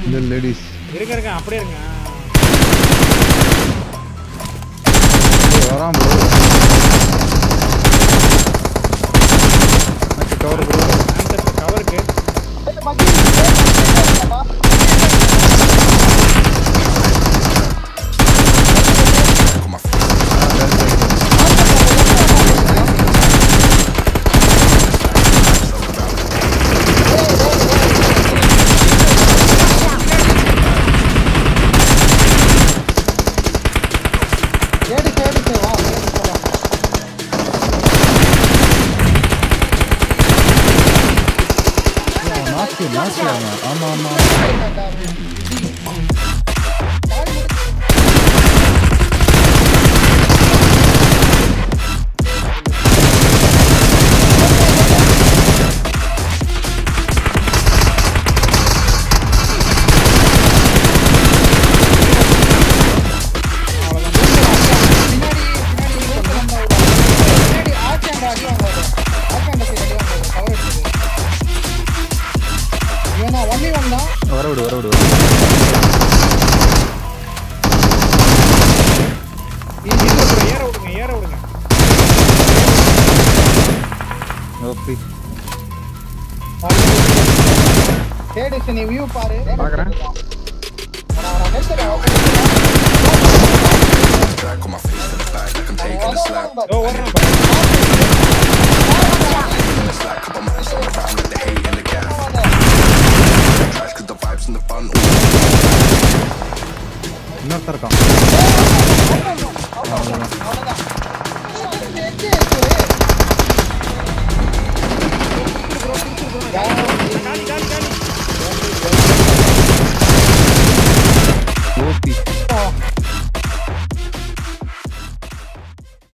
இந்த லேடிஸ் இருங்க இருங்க அப்படியே இருங்க வரான் ப்ரோ கவர் ப்ரோ ஆன்சர் கவருக்கு தேடி தேடி தேடி வா தேடி போலாம் நாக்கு நாக்கு ஆமா ஆமா பின்னாடி பின்னாடி இருபத்தி ரெண்டாவது பின்னாடி ஆச்சாண்ட அடி வாங்காது ஆச்சாண்ட சைடு அடி வாங்காது கவர் எடுத்தது இவனா ஒன்னி வந்தா வர விடு வர விடு ஏற விடுங்க ஏற விடுங்க ஓகே தேடி சரி, நீ வியூ பாரு பார்க்கறேன். அவன அவன நிறுத்துடா. Drag on my face to the back like I'm taking a slap. ஓ ஓடுறான் பாரு. It's like couple months on the round with the hate and the gaff. Trash cause the vibes and the fun. இன்னொருத்தர் இருக்கான் அவ்வளவுதான். எங்க இருக்கு? யாரோ